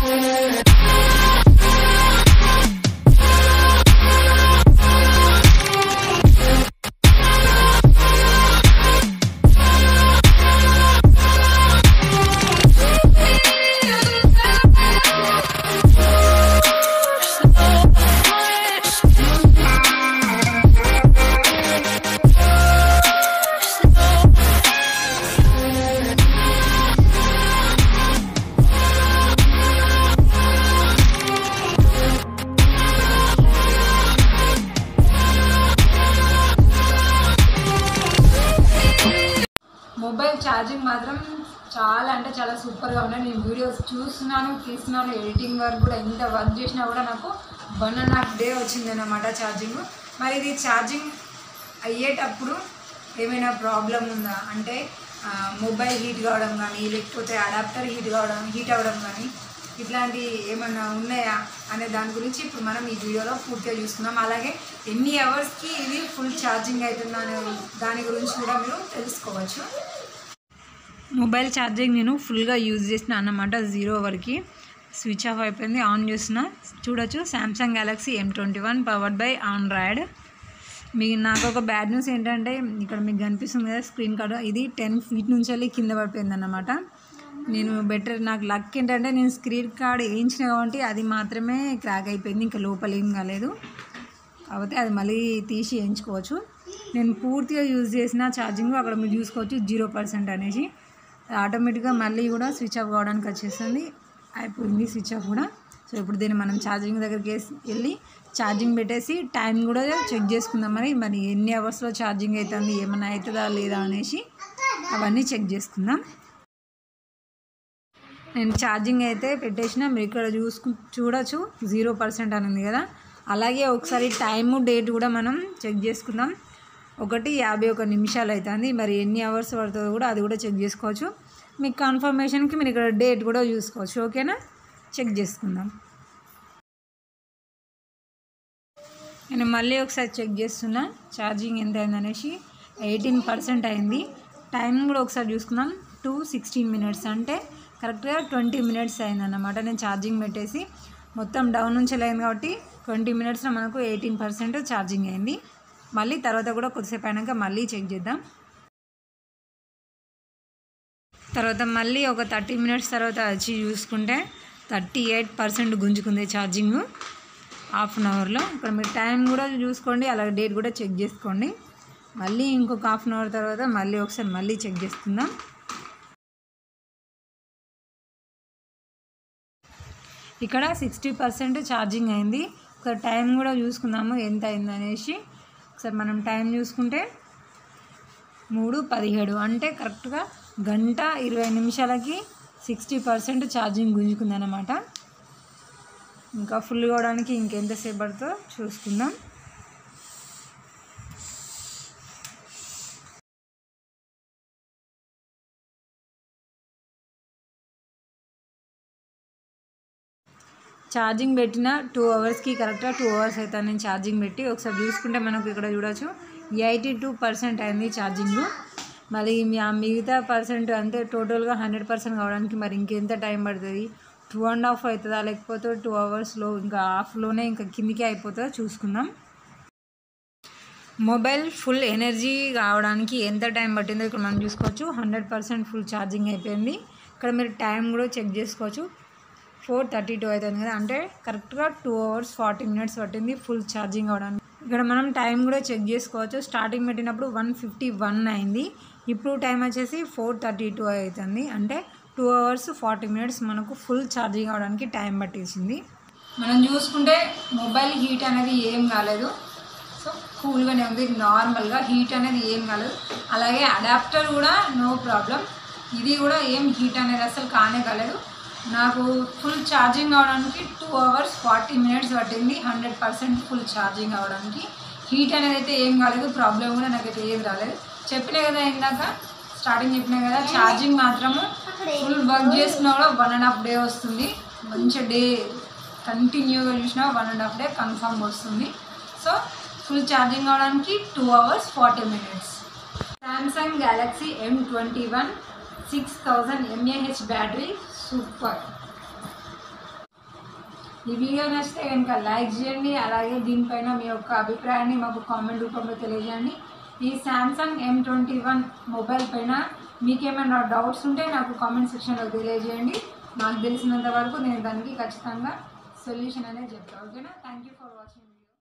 mobile charging మాత్రం చాలా అంటే చాలా సూపర్గా ఉన్నాయి నేను వీడియోస్ చూస్తున్నాను తీస్తున్నాను ఎడిటింగ్ వర్క్ కూడా ఎంత వర్క్ చేసినా కూడా నాకు వన్ అండ్ హాఫ్ డే వచ్చిందన్నమాట ఛార్జింగ్ మరి ఇది ఛార్జింగ్ అయ్యేటప్పుడు ఏమైనా ప్రాబ్లం ఉందా అంటే ఆ, మొబైల్ హీట్ కావడం కానీ లేకపోతే అడాప్టర్ హీట్ కావడం హీట్ అవ్వడం కానీ ఇట్లాంటి ఏమైనా ఉన్నాయా అనే దాని గురించి ఇప్పుడు మనం ఈ వీడియోలో పూర్తిగా చూసుకుందాం అలాగే ఎన్ని అవర్స్కి ఇది ఫుల్ ఛార్జింగ్ అవుతుందా అనే దాని గురించి కూడా మీరు తెలుసుకోవచ్చు మొబైల్ ఛార్జింగ్ నేను ఫుల్గా యూజ్ చేసిన అన్నమాట జీరో వరకు స్విచ్ ఆఫ్ అయిపోయింది ఆన్ చేసిన చూడొచ్చు Samsung Galaxy M twenty one powered by Android మీ నాకు ఒక బ్యాడ్ న్యూస్ ఏంటంటే ఇక్కడ మీకు కనిపిస్తుంది కదా స్క్రీన్ కార్డ్ ఇది టెన్ ఫీట్ నుంచి వెళ్ళి కింద పడిపోయింది అన్నమాట నేను బెటర్ నాకు లక్ ఏంటంటే నేను స్క్రీన్ కార్డ్ వేయించిన కాబట్టి అది మాత్రమే క్రాక్ అయిపోయింది ఇంకా లోపల ఏం కాలేదు కాకపోతే అది మళ్ళీ తీసి వేయించుకోవచ్చు నేను పూర్తిగా యూజ్ చేసిన ఛార్జింగ్ అక్కడ మీరు చూసుకోవచ్చు జీరో పర్సెంట్ అనేసి ఆటోమేటిక్గా మళ్ళీ కూడా స్విచ్ ఆఫ్ కావడానికి వచ్చేస్తుంది అయిపోయింది స్విచ్ ఆఫ్ కూడా సో ఇప్పుడు దీన్ని మనం ఛార్జింగ్ దగ్గరికి వేసి- వెళ్ళి ఛార్జింగ్ పెట్టేసి టైం కూడా చెక్ చేసుకుందాం మరి మరి ఎన్ని అవర్స్లో ఛార్జింగ్ అవుతుంది ఏమైనా అవుతుందా లేదా అనేసి అవన్నీ చెక్ చేసుకుందాం నేను ఛార్జింగ్ అయితే పెట్టేసిన మీరు ఇక్కడ చూసుకు చూడొచ్చు జీరో పర్సెంట్ అని ఉంది కదా అలాగే ఒకసారి టైము డేట్ కూడా మనం చెక్ చేసుకుందాం ఒకటి యాభై ఒక నిమిషాలు అవుతుంది మరి ఎన్ని అవర్స్ పడుతుందో కూడా అది కూడా చెక్ చేసుకోవచ్చు మీకు కన్ఫర్మేషన్కి మీరు ఇక్కడ డేట్ కూడా చూసుకోవచ్చు ఓకేనా చెక్ చేసుకుందాం నేను మళ్ళీ ఒకసారి చెక్ చేస్తున్నా ఛార్జింగ్ ఎంత అయింది అనేసి ఎయిటీన్ పర్సెంట్ అయింది టైం కూడా ఒకసారి చూసుకుందాం టూ సిక్స్టీన్ మినిట్స్ అంటే కరెక్ట్గా ట్వంటీ మినిట్స్ అయిందన్నమాట నేను ఛార్జింగ్ పెట్టేసి మొత్తం డౌన్ నుంచి అయింది కాబట్టి ట్వంటీ మినిట్స్లో మనకు ఎయిటీన్ పర్సెంట్ ఛార్జింగ్ అయింది మళ్ళీ తర్వాత కూడా కొద్దిసేపు అయినాక మళ్ళీ చెక్ చేద్దాం తర్వాత మళ్ళీ ఒక థర్టీ మినిట్స్ తర్వాత వచ్చి చూసుకుంటే థర్టీ ఎయిట్ పర్సెంట్ గుంజుకుంది ఛార్జింగ్ హాఫ్ అన్ అవర్లో ఇక్కడ మీరు టైం కూడా చూసుకోండి అలాగే డేట్ కూడా చెక్ చేసుకోండి మళ్ళీ ఇంకొక హాఫ్ అన్ అవర్ తర్వాత మళ్ళీ ఒకసారి మళ్ళీ చెక్ చేసుకుందాం ఇక్కడ సిక్స్టీ పర్సెంట్ ఛార్జింగ్ అయింది ఒక టైం కూడా చూసుకుందాము ఎంత అయింది అనేసి ఒకసారి మనం టైం చూసుకుంటే మూడు పదిహేడు అంటే కరెక్ట్గా గంట ఇరవై నిమిషాలకి సిక్స్టీ పర్సెంట్ ఛార్జింగ్ గుంజుకుందనమాట ఇంకా ఫుల్ కావడానికి ఇంకెంతసేపు పడుతుందో చూసుకుందాం ఛార్జింగ్ పెట్టిన టూ అవర్స్కి కరెక్ట్గా టూ అవర్స్ అవుతుంది నేను ఛార్జింగ్ పెట్టి ఒకసారి చూసుకుంటే మనకు ఇక్కడ చూడొచ్చు ఎయిటీ టూ పర్సెంట్ అయింది ఛార్జింగ్ మళ్ళీ మీ ఆ మిగతా పర్సెంట్ అంటే టోటల్గా హండ్రెడ్ పర్సెంట్ కావడానికి మరి ఇంకెంత టైం పడుతుంది టూ అండ్ హాఫ్ అవుతుందా లేకపోతే టూ అవర్స్లో ఇంకా హాఫ్లోనే ఇంకా కిందికి అయిపోతుందో చూసుకుందాం మొబైల్ ఫుల్ ఎనర్జీ కావడానికి ఎంత టైం పట్టిందో ఇక్కడ మనం చూసుకోవచ్చు హండ్రెడ్ పర్సెంట్ ఫుల్ ఛార్జింగ్ అయిపోయింది ఇక్కడ మీరు టైం కూడా చెక్ చేసుకోవచ్చు ఫోర్ థర్టీ టూ అవుతుంది కదా అంటే కరెక్ట్గా టూ అవర్స్ ఫార్టీ మినిట్స్ పట్టింది ఫుల్ ఛార్జింగ్ అవడానికి ఇక్కడ మనం టైం కూడా చెక్ చేసుకోవచ్చు స్టార్టింగ్ పెట్టినప్పుడు వన్ ఫిఫ్టీ వన్ అయింది ఇప్పుడు టైం వచ్చేసి ఫోర్ థర్టీ టూ అవుతుంది అంటే టూ అవర్స్ ఫార్టీ మినిట్స్ మనకు ఫుల్ ఛార్జింగ్ అవడానికి టైం పట్టేసింది మనం చూసుకుంటే మొబైల్ హీట్ అనేది ఏం కాలేదు సో కూల్గానే ఉంది నార్మల్గా హీట్ అనేది ఏం కాలేదు అలాగే అడాప్టర్ కూడా నో ప్రాబ్లం ఇది కూడా ఏం హీట్ అనేది అసలు కానే కాలేదు నాకు ఫుల్ ఛార్జింగ్ అవడానికి టూ అవర్స్ ఫార్టీ మినిట్స్ పట్టింది హండ్రెడ్ పర్సెంట్ ఫుల్ ఛార్జింగ్ అవడానికి హీట్ అనేది అయితే ఏం కాలేదు ప్రాబ్లం కూడా నాకైతే ఏది రాలేదు చెప్పినా కదా ఇందాక స్టార్టింగ్ చెప్పినా కదా ఛార్జింగ్ మాత్రము ఫుల్ వర్క్ చేసినా కూడా వన్ అండ్ హాఫ్ డే వస్తుంది మంచి డే కంటిన్యూగా చూసినా one and half day confirm వస్తుంది సో ఫుల్ ఛార్జింగ్ అవడానికి two hours forty minutes Samsung Galaxy M twenty one six thousand m A h battery super ఈ వీడియో నచ్చితే కనుక లైక్ చేయండి అలాగే దీనిపైన మీ యొక్క అభిప్రాయాన్ని మాకు కామెంట్ రూపంలో తెలియజేయండి ఈ Samsung M twenty one mobile పైన మీకేమైనా డౌట్స్ ఉంటే నాకు కామెంట్ సెక్షన్లో తెలియజేయండి నాకు తెలిసినంత వరకు నేను దానికి ఖచ్చితంగా సొల్యూషన్ అనేది చెప్తాను ఓకేనా థ్యాంక్ యూ ఫర్ వాచింగ్